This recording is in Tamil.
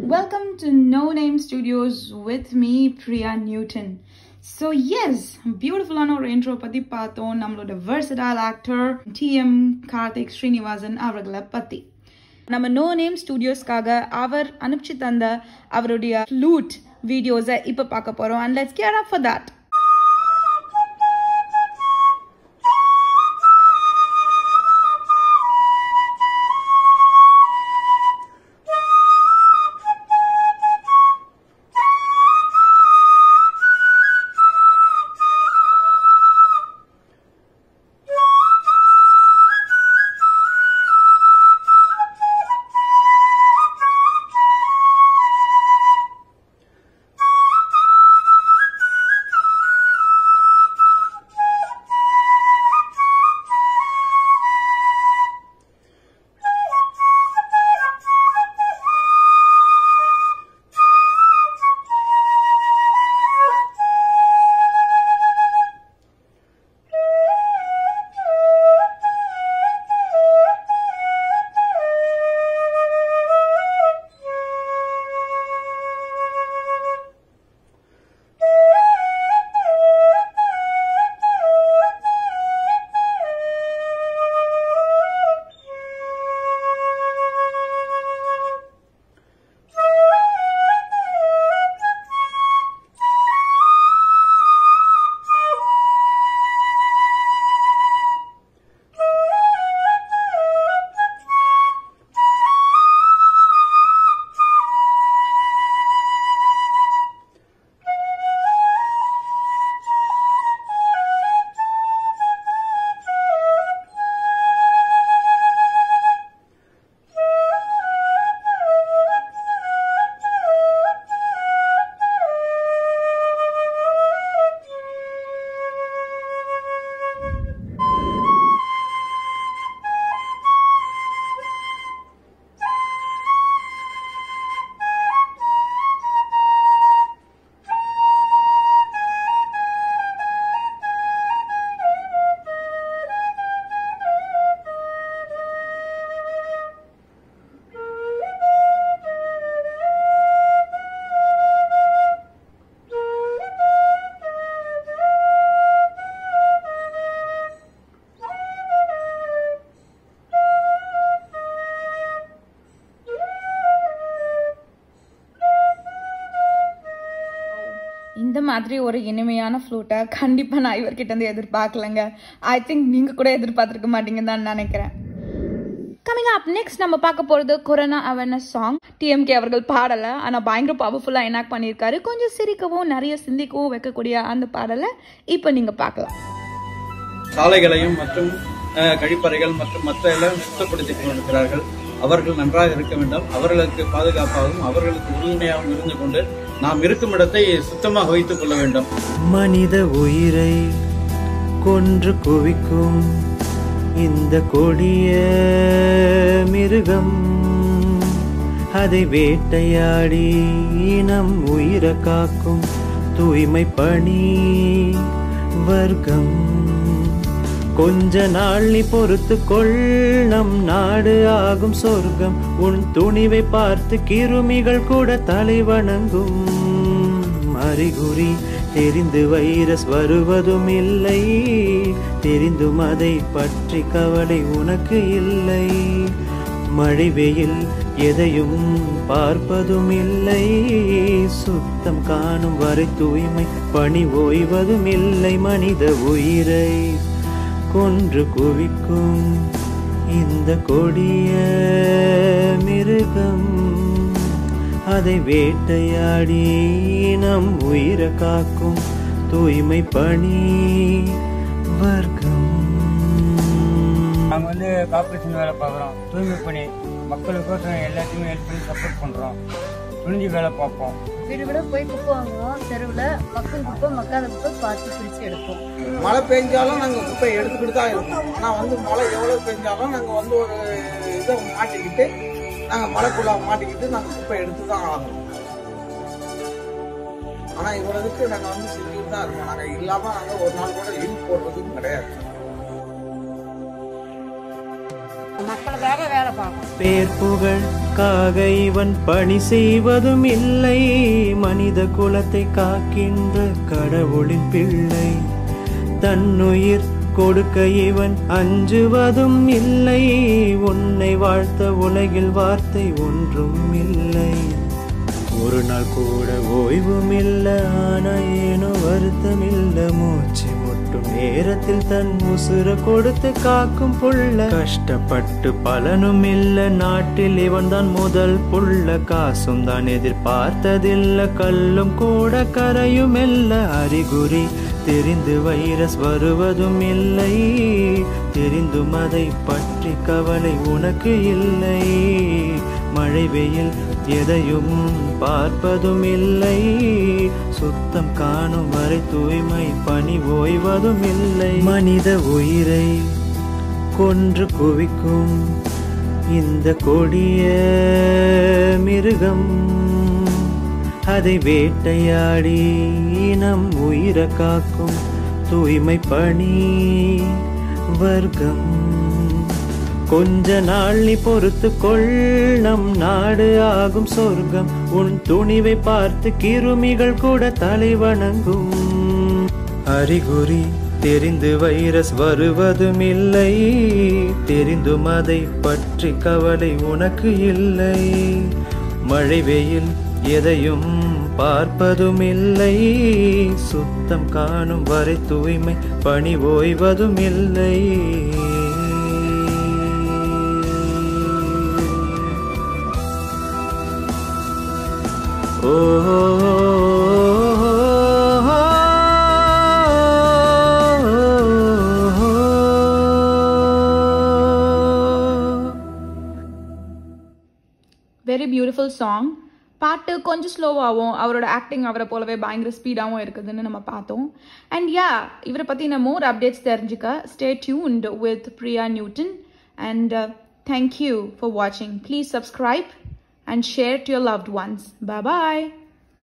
Welcome to No Name Studios with me, Priya Newton. So yes பியூட்டிஃபுல்லான ஒரு இன்ட்ரோ பற்றி பார்த்தோம் நம்மளோட versatile actor TM Karthik Srinivasan அவர்களை பற்றி நம்ம நோ நேம் ஸ்டுடியோஸ்க்காக அவர் அனுப்பிச்சு தந்த அவருடைய ஃப்ளூட் வீடியோஸை இப்போ பார்க்க போகிறோம் and let's gear up for that இந்த மாதிரி ஒரு இனிமையான ஃப்ளூட்டை கண்டிப்பாக நான் இவர்கிட்ட இருந்து எதிர்பார்க்கலங்க ஐ திங்க் நீங்கள் கூட எதிர்பார்த்துருக்க மாட்டீங்கன்னு தான் நினைக்கிறேன் கமிங் அப் நெக்ஸ்ட் நம்ம பார்க்க போகிறது கொரோனா அவேர்னஸ் சாங் டிஎம்கே அவர்கள் பாடலை ஆனால் பயங்கர பவர்ஃபுல்லாக எனாக்ட் பண்ணியிருக்காரு கொஞ்சம் சிரிக்கவும் நிறைய சிந்திக்கவும் வைக்கக்கூடிய அந்த பாடலை இப்போ நீங்கள் பார்க்கலாம் சாலைகளையும் மற்றும் அஹ், கழிப்பறைகள் மற்றும் மற்ற எல்லாம் சுத்தப்படுத்திக் கொண்டிருக்கிறார்கள் அவர்கள் நன்றாக இருக்க வேண்டும் அவர்களுக்கு பாதுகாப்பாகவும் அவர்களுக்கு உறுதுணையாகவும் இருந்து கொண்டு நாம் இருக்கும் இடத்தை சுத்தமாக வைத்துக் கொள்ள வேண்டும் மனித உயிரை கொன்று குவிக்கும் இந்த கொடிய மிருகம் அதை வேட்டையாடி நம் உயிரை காக்கும் தூய்மை பணி வர்க்கம் கொஞ்ச நாள் நீ பொறுத்து கொள் நம் நாடு ஆகும் சொர்க்கம் உன் துணிவை பார்த்து கிருமிகள் கூட தலை வணங்கும் அறிகுறி தெரிந்து வைரஸ் வருவதும் இல்லை தெரிந்தும் அதை பற்றி கவலை உனக்கு இல்லை மழை வெயில் எதையும் பார்ப்பதும் இல்லை சுத்தம் காணும் வரை தூய்மை பணி ஓய்வதும் இல்லை மனித உயிரை கொன்று குவிக்கும் இந்த கொடிய மிருகம் அதை வேட்டையாடி நம் உயிரை காக்கும் தூய்மை பணி வர்க்கம் நாங்கள் வந்து கார்பரேஷன் வேலை பார்க்குறோம் தூய்மை பணி மக்களுக்கோசரம் எல்லாத்தையுமே ஹெல்ப் பண்ணி சப்போர்ட் பண்ணுறோம் துணிஞ்சு வேலை பார்ப்போம் வீடு வீட போய் குப்பை வாங்குவோம் தெருவில் மக்கள் குப்பை மக்காத குப்பை பார்த்து பிரித்து எடுப்போம் மழை பெஞ்சாலும் நாங்கள் குப்பை எடுத்துக்கிட்டு தான் இருக்கோம் ஆனால் வந்து மழை எவ்வளோ பெஞ்சாலும் நாங்கள் வந்து ஒரு இதை மாட்டிக்கிட்டு நாங்கள் மழைக்குள்ள மாட்டிக்கிட்டு நாங்கள் குப்பை எடுத்து தான் ஆகணும் ஆனால் இவ்வளவுக்கு நாங்கள் வந்து செஞ்சுட்டு தான் இருக்கோம் நாங்கள் இல்லாமல் நாங்கள் ஒரு நாள் கூட லீவ் போடுறதும் கிடையாது மக்களுக்காக வேலை பார்க்கணும் பேர் புகழ்காக இவன் பணி செய்வதும் இல்லை மனித குலத்தை காக்கின்ற கடவுளின் பிள்ளை தன்னுயிர் கொடுக்க இவன் அஞ்சுவதும் இல்லை உன்னை வாழ்த்த உலகில் வார்த்தை ஒன்றும் இல்லை ஒரு நாள் கூட ஓய்வும் இல்ல ஆனா ஏனோ வருத்தம் இல்ல மூச்சு முட்டும் நேரத்தில் தன் உசுர கொடுத்து காக்கும் புள்ள கஷ்டப்பட்டு பலனும் இல்ல நாட்டில் இவன் தான் முதல் புள்ள காசும் தான் எதிர்பார்த்ததில்ல கல்லும் கூட கரையும் இல்ல அறிகுறி தெரிந்து வைரஸ் வருவதும் இல்லை தெரிந்தும் அதை பற்றி கவலை உனக்கு இல்லை மழை வெயில் எதையும் பார்ப்பதும் இல்லை சுத்தம் காணும் வரை தூய்மை பணி ஓய்வதும் இல்லை மனித உயிரை கொன்று குவிக்கும் இந்த கொடிய மிருகம் அதை வேட்டையாடி நம் உயிரை காக்கும் தூய்மை பணி வர்க்கம் கொஞ்ச நாள் நீ பொறுத்து கொள் நம் நாடு ஆகும் சொர்க்கம் உன் துணிவை பார்த்து கிருமிகள் கூட தலை வணங்கும் அறிகுறி தெரிந்து வைரஸ் வருவதும் இல்லை தெரிந்தும் அதை பற்றி கவலை உனக்கு இல்லை மழை வெயில் எதையும் பார்ப்பதும் இல்லை சுத்தம் காணும் வரை தூய்மை பணி ஓய்வதும் இல்லை வெரி பியூட்டிஃபுல் சாங் பாட்டு கொஞ்சம் ஸ்லோவாகவும் அவரோட ஆக்டிங் அவரை போலவே பயங்கர ஸ்பீடாகவும் இருக்குதுன்னு நம்ம பார்த்தோம் அண்ட் யா இவரை பற்றின மோர் அப்டேட்ஸ் தெரிஞ்சுக்க stay tuned with Priya Newton and thank you for வாட்சிங் please subscribe and share to your loved ones bye